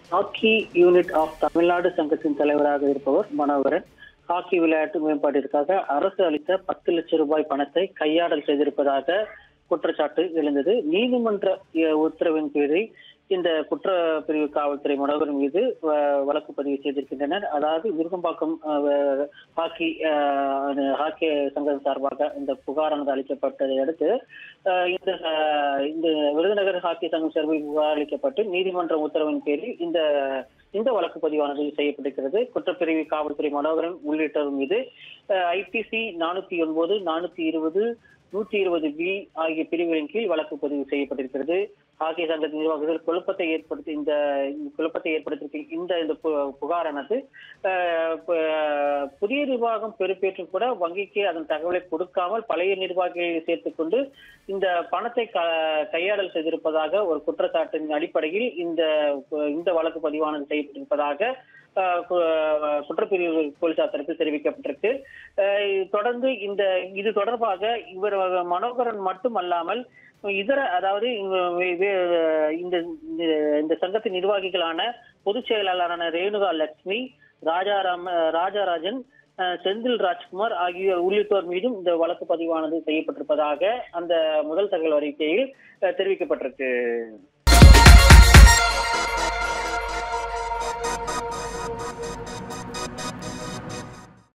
hockey unit of Tamil Nadu சங்கத்தின் தலைவராக இருப்பவர் மனோகரன் ஹாக்கி விளையாட்டு மேம்பாட்டிற்காக அரசு அளித்த பத்து லட்சம் ரூபாய் பணத்தை கையாடல் செய்திருப்பதாக குற்றச்சாட்டு எழுந்தது நீதிமன்ற அஹ், உத்தரவின் பேரில் இந்த குற்றப்பிரிவு காவல்துறை மனோகரன் மீது அஹ், வழக்கு பதிவு செய்திருக்கின்றனர் அதாவது விருகம்பாக்கம் அஹ், ஹாக்கி அஹ், ஹாக்கி சங்கம் சார்பாக இந்த புகாரானது அளிக்கப்பட்டதை அடுத்து அஹ், இந்த அஹ், இந்த விருதுநகர் ஹாக்கி சங்கம் சார்பில் புகார் அளிக்கப்பட்டு நீதிமன்ற உத்தரவின் பேரில் இந்த இந்த வழக்கு பதிவானது செய்யப்பட்டிருக்கிறது குற்றப்பிரிவு காவல்துறை மனோகரன் உள்ளிட்டோர் மீது ஐபிசி நானூத்தி ஒன்பது நானூத்தி இருபது நூற்றி இருபது பி ஆகிய பிரிவுகளின் கீழ் வழக்கு பதிவு செய்யப்பட்டிருக்கிறது ஹாக்கி சங்க நிர்வாகிகள் குழப்பத்தை ஏற்படுத்தி இந்த இந்த குழப்பத்தை ஏற்படுத்தியிருக்க இந்த இந்த பு- புகாரானது அஹ், ப- புதிய நிர்வாகம் பொறுப்பேற்றும் கூட வங்கிக்கு அதன் தகவலை கொடுக்காமல் பழைய நிர்வாகிகளை சேர்த்துக்கொண்டு இந்த பணத்தை க- கையாடல் செய்திருப்பதாக ஒரு குற்றச்சாட்டின் அடிப்படையில் இந்த இந்த வழக்கு பதிவானது செய்யப்பட்டிருப்பதாக அஹ், கு- குற்றப்பிரிவு போலீசார் தரப்பில் தெரிவிக்கப்பட்டிருக்கு அஹ், தொடர்ந்து இந்த இது தொடர்பாக இவர் மனோகரன் மட்டுமல்லாமல் இதர அதாவது இவ- வே- வே- இந்த இந்த- இந்த சங்கத்தின் நிர்வாகிகளான பொதுச் செயலாளரான ரேணுகா லட்சுமி ராஜாராம் ராஜாராஜன் அஹ், செந்தில் ராஜ்குமார் ஆகியோர் உள்ளிட்டோர் மீதும் இந்த வழக்கு பதிவானது செய்யப்பட்டிருப்பதாக அந்த முதல் தகவல் அறிக்கையில் அஹ், தெரிவிக்கப்பட்டிருக்கு